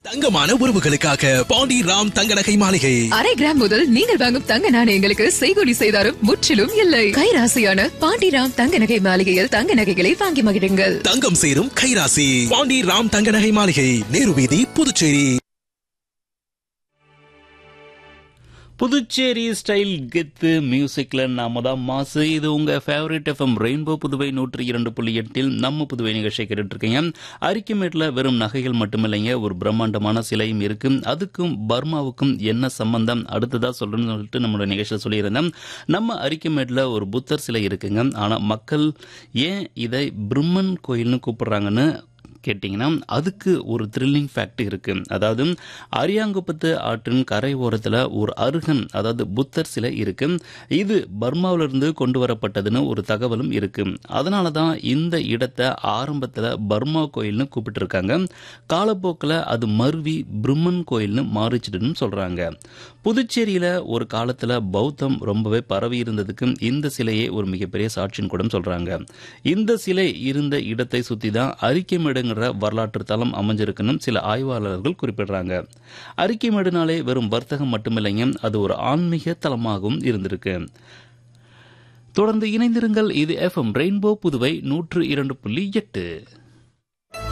தங்கமான உறவுகளுக்காக பாண்டி ராம் தங்க நகை மாளிகை அரை கிராம் முதல் நீங்கள் வாங்கும் தங்க நாணயங்களுக்கு செய்கூலி செய்தாரும் முற்றிலும் இல்லை கைராசியான பாண்டிராம் தங்க நகை மாளிகையில் தங்க நகைகளை வாங்கி மகிழுங்கள் தங்கம் சேரும் கைராசி பாண்டி ராம் தங்க நகை மாளிகை நேரு வீதி புதுச்சேரி புதுச்சேரி ஸ்டைல் கெத்து மியூசிக்ல நாம தான் மாசு இது உங்க ஃபேவரட் எஃப்எம் ரெயின்போ புதுவை நூற்றி இரண்டு புள்ளி எட்டில் நம்ம புதுவை நிகழ்ச்சியை கேட்டுட்டு இருக்கீங்க அரிக்கமேட்ல வெறும் நகைகள் மட்டுமில்லைங்க ஒரு பிரம்மாண்டமான சிலையும் இருக்கு அதுக்கும் பர்மாவுக்கும் என்ன சம்பந்தம் அடுத்ததா சொல்றேன்னு சொல்லிட்டு நம்மளோட நிகழ்ச்சியில் சொல்லியிருந்தேன் நம்ம அரிக்கமேட்ல ஒரு புத்தர் சிலை இருக்குங்க ஆனா மக்கள் ஏன் இதை பிரம்மன் கோயில்னு கூப்பிடுறாங்கன்னு கேட்டிங்கன்னா அதுக்கு ஒரு த்ரில்லிங் ஃபேக்ட் இருக்கு அதாவது அரியாங்குப்பத்து ஆற்றின் கரை ஓரத்தில் ஒரு அருகன் அதாவது புத்தர் சிலை இருக்கு இது பர்மாவிலிருந்து கொண்டு வரப்பட்டதுன்னு ஒரு தகவலும் இருக்கு அதனால தான் இந்த இடத்தை ஆரம்பத்தில் பர்மா கோயில்னு கூப்பிட்டு இருக்காங்க காலப்போக்கில் அது மருவி பிரம்மன் கோயில்னு மாறிச்சிடுன்னு சொல்றாங்க புதுச்சேரியில ஒரு காலத்துல பௌத்தம் ரொம்பவே பரவி இருந்ததுக்கு இந்த சிலையே ஒரு மிகப்பெரிய சாட்சின்னு கூட சொல்றாங்க இந்த சிலை இருந்த இடத்தை சுத்தி தான் அரிக்கைமேடுங்கிற வரலாற்று தளம் அமைஞ்சிருக்குன்னு சில ஆய்வாளர்கள் குறிப்பிடுறாங்க அரிக்கைமேடுனாலே வெறும் வர்த்தகம் மட்டுமில்லைங்க அது ஒரு ஆன்மீக தலமாகவும் இருந்திருக்கு தொடர்ந்து இணைந்திருங்கள் இது எஃப்எம் ரெயின்போ புதுவை நூற்று இரண்டு புள்ளி எட்டு